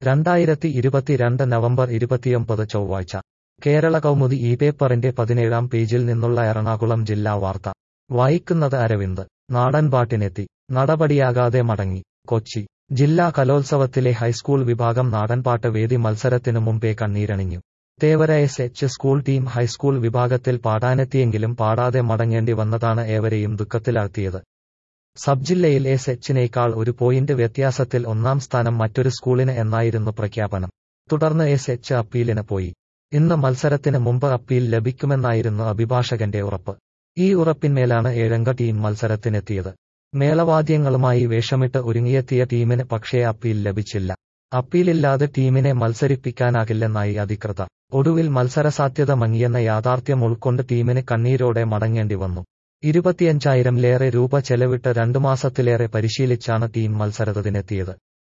രണ്ടായിരത്തി ഇരുപത്തിരണ്ട് നവംബർ ഇരുപത്തിയൊമ്പത് ചൊവ്വാഴ്ച കേരള കൗമുദി ഈ പേപ്പറിന്റെ പതിനേഴാം പേജിൽ നിന്നുള്ള എറണാകുളം ജില്ലാ വാർത്ത വായിക്കുന്നത് അരവിന്ദ് നാടൻപാട്ടിനെത്തി നടപടിയാകാതെ മടങ്ങി കൊച്ചി ജില്ലാ കലോത്സവത്തിലെ ഹൈസ്കൂൾ വിഭാഗം നാടൻപാട്ട് വേദി മത്സരത്തിനു മുമ്പേ കണ്ണീരണിഞ്ഞു Thevara S H school team high school വിഭാഗത്തിൽ പാടാനെത്തിയെങ്കിലും പാടാതെ മടങ്ങേണ്ടി വന്നതാണ് ഏവരെയും ദുഃഖത്തിലാഴ്ത്തിയത് സബ് ജില്ലയിൽ എസ് എച്ചിനേക്കാൾ ഒരു പോയിന്റ് വ്യത്യാസത്തിൽ ഒന്നാം സ്ഥാനം മറ്റൊരു സ്കൂളിന് എന്നായിരുന്നു പ്രഖ്യാപനം തുടർന്ന് എസ് എച്ച് അപ്പീലിന് പോയി ഇന്ന് മത്സരത്തിന് മുമ്പ് അപ്പീൽ ലഭിക്കുമെന്നായിരുന്നു അഭിഭാഷകന്റെ ഉറപ്പ് ഈ ഉറപ്പിന്മേലാണ് ഏഴംഗ ടീം മത്സരത്തിനെത്തിയത് മേളവാദ്യങ്ങളുമായി വേഷമിട്ട് ഒരുങ്ങിയെത്തിയ ടീമിന് പക്ഷേ അപ്പീൽ ലഭിച്ചില്ല അപ്പീലില്ലാതെ ടീമിനെ മത്സരിപ്പിക്കാനാകില്ലെന്നായി അധികൃതർ ഒടുവിൽ മത്സരസാധ്യത മങ്ങിയെന്ന യാഥാർത്ഥ്യം ഉൾക്കൊണ്ട് ടീമിന് കണ്ണീരോടെ മടങ്ങേണ്ടി വന്നു ഇരുപത്തിയഞ്ചായിരം ലേറെ രൂപ ചെലവിട്ട് രണ്ടു മാസത്തിലേറെ പരിശീലിച്ചാണ് ടീം മത്സരത്തിനെത്തിയത്